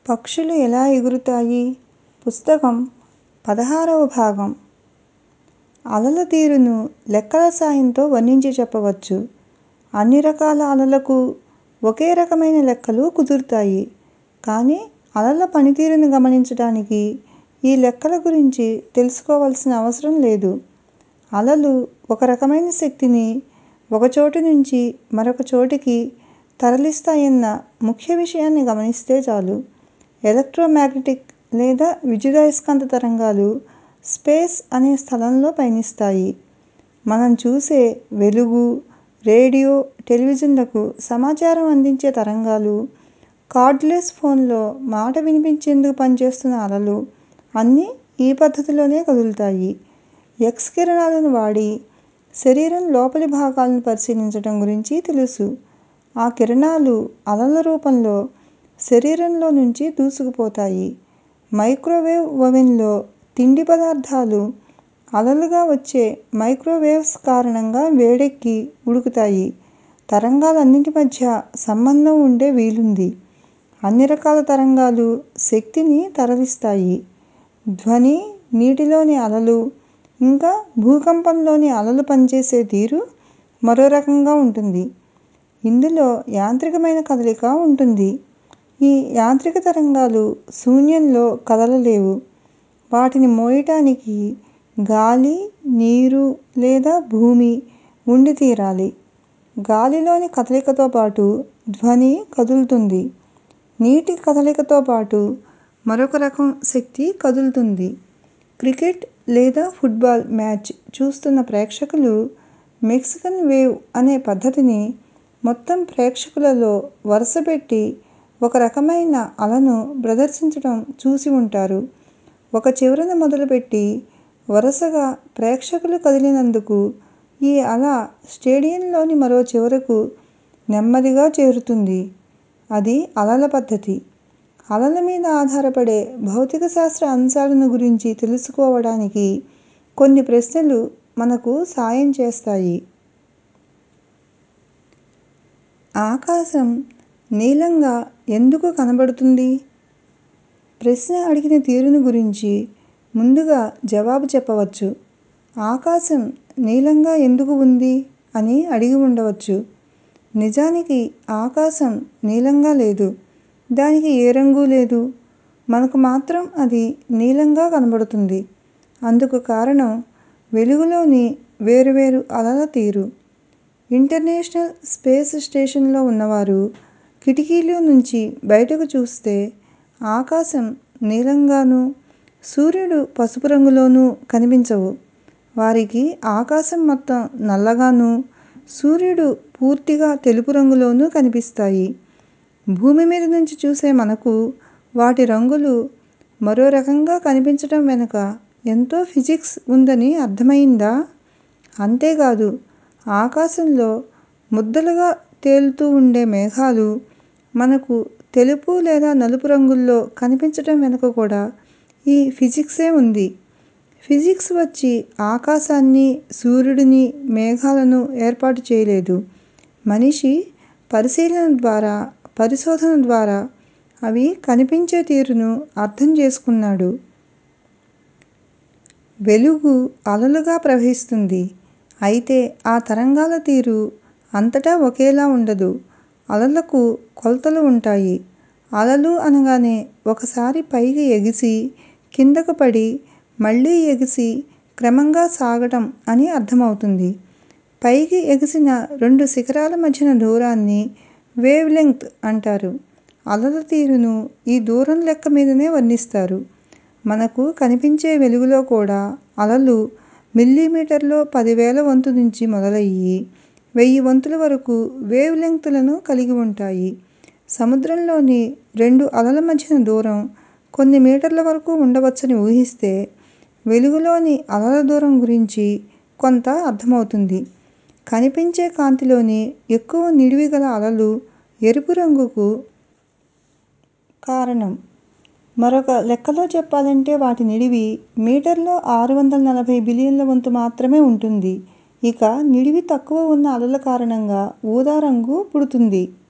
పక్షులు ఎలా ఎగురుతాయి పుస్తకం పదహారవ భాగం అలల తీరును లెక్కల సాయంతో వర్ణించి చెప్పవచ్చు అన్ని రకాల అలలకు ఒకే రకమైన లెక్కలు కుదురుతాయి కానీ అలల పనితీరును గమనించడానికి ఈ లెక్కల గురించి తెలుసుకోవలసిన అవసరం లేదు అలలు ఒక రకమైన శక్తిని ఒక చోటు నుంచి మరొక చోటికి తరలిస్తాయన్న ముఖ్య విషయాన్ని గమనిస్తే చాలు ఎలక్ట్రోమాగ్నెటిక్ లేదా విద్యుదయస్కాంత తరంగాలు స్పేస్ అనే స్థలంలో పయనిస్తాయి మనం చూసే వెలుగు రేడియో టెలివిజన్లకు సమాచారం అందించే తరంగాలు కార్డ్లెస్ ఫోన్లో మాట వినిపించేందుకు పనిచేస్తున్న అలలు అన్నీ ఈ పద్ధతిలోనే కదులుతాయి ఎక్స్ కిరణాలను వాడి శరీరం లోపలి భాగాలను పరిశీలించటం గురించి తెలుసు ఆ కిరణాలు అలల రూపంలో శరీరంలో నుంచి దూసుకుపోతాయి మైక్రోవేవ్ ఓవెన్లో తిండి పదార్థాలు అలలుగా వచ్చే మైక్రోవేవ్స్ కారణంగా వేడెక్కి ఉడుకుతాయి తరంగాలన్నింటి మధ్య సంబంధం ఉండే వీలుంది అన్ని రకాల తరంగాలు శక్తిని తరలిస్తాయి ధ్వని నీటిలోని అలలు ఇంకా భూకంపంలోని అలలు పనిచేసే తీరు మరో రకంగా ఉంటుంది ఇందులో యాంత్రికమైన కదలిక ఉంటుంది ఈ యాంత్రిక తరంగాలు శూన్యంలో కదలలేవు వాటిని మోయటానికి గాలి నీరు లేదా భూమి ఉండి తీరాలి గాలిలోని కదలికతో పాటు ధ్వని కదులుతుంది నీటి కదలికతో పాటు మరొక రకం శక్తి కదులుతుంది క్రికెట్ లేదా ఫుట్బాల్ మ్యాచ్ చూస్తున్న ప్రేక్షకులు మెక్సికన్ వేవ్ అనే పద్ధతిని మొత్తం ప్రేక్షకులలో వరుసపెట్టి ఒక రకమైన అలను ప్రదర్శించటం చూసి ఉంటారు ఒక చివరన మొదలుపెట్టి వరుసగా ప్రేక్షకులు కదిలినందుకు ఈ అల స్టేడియంలోని మరో చివరకు నెమ్మదిగా చేరుతుంది అది అలల పద్ధతి అలల మీద ఆధారపడే భౌతిక శాస్త్ర అంశాలను గురించి తెలుసుకోవడానికి కొన్ని ప్రశ్నలు మనకు సాయం చేస్తాయి ఆకాశం నీలంగా ఎందుకు కనబడుతుంది ప్రశ్న అడిగిన తీరును గురించి ముందుగా జవాబు చెప్పవచ్చు ఆకాశం నీలంగా ఎందుకు ఉంది అని అడిగి ఉండవచ్చు నిజానికి ఆకాశం నీలంగా లేదు దానికి ఏ రంగు లేదు మనకు మాత్రం అది నీలంగా కనబడుతుంది అందుకు కారణం వెలుగులోని వేరువేరు అలల తీరు ఇంటర్నేషనల్ స్పేస్ స్టేషన్లో ఉన్నవారు కిటికీలో నుంచి బయటకు చూస్తే ఆకాశం నీలంగానూ సూర్యుడు పసుపు రంగులోనూ కనిపించవు వారికి ఆకాశం మొత్తం నల్లగానూ సూర్యుడు పూర్తిగా తెలుపు రంగులోనూ కనిపిస్తాయి భూమి మీద నుంచి చూసే మనకు వాటి రంగులు మరో రకంగా కనిపించటం వెనుక ఎంతో ఫిజిక్స్ ఉందని అర్థమయిందా అంతేకాదు ఆకాశంలో ముద్దలుగా తేలుతూ ఉండే మేఘాలు మనకు తెలుపు లేదా నలుపు రంగుల్లో కనిపించటం వెనుక కూడా ఈ ఫిజిక్సే ఉంది ఫిజిక్స్ వచ్చి ఆకాశాన్ని సూర్యుడిని మేఘాలను ఏర్పాటు చేయలేదు మనిషి పరిశీలన ద్వారా పరిశోధన ద్వారా అవి కనిపించే తీరును అర్థం చేసుకున్నాడు వెలుగు అలలుగా ప్రవహిస్తుంది అయితే ఆ తరంగాల తీరు అంతటా ఒకేలా ఉండదు అలలకు కొలతలు ఉంటాయి అలలు అనగానే ఒకసారి పైకి ఎగిసి కిందకు పడి మళ్ళీ ఎగిసి క్రమంగా సాగటం అని అర్థమవుతుంది పైకి ఎగిసిన రెండు శిఖరాల మధ్యన దూరాన్ని వేవ్ లెంగ్త్ అంటారు అలల తీరును ఈ దూరం లెక్క మీదనే వర్ణిస్తారు మనకు కనిపించే వెలుగులో కూడా అలలు మిల్లీమీటర్లో పదివేల వంతు నుంచి మొదలయ్యి వెయ్యి వంతుల వరకు వేవ్ లెంగ్త్లను కలిగి ఉంటాయి సముద్రంలోని రెండు అలల మధ్యన దూరం కొన్ని మీటర్ల వరకు ఉండవచ్చని ఊహిస్తే వెలుగులోని అలల దూరం గురించి కొంత అర్థమవుతుంది కనిపించే కాంతిలోని ఎక్కువ నిడివి గల అలలు ఎరుపు రంగుకు కారణం మరొక లెక్కలో చెప్పాలంటే వాటి నిడివి మీటర్లో ఆరు వందల నలభై బిలియన్ల వంతు మాత్రమే ఉంటుంది ఇక నిడివి తక్కువ ఉన్న అలల కారణంగా ఊదా రంగు పుడుతుంది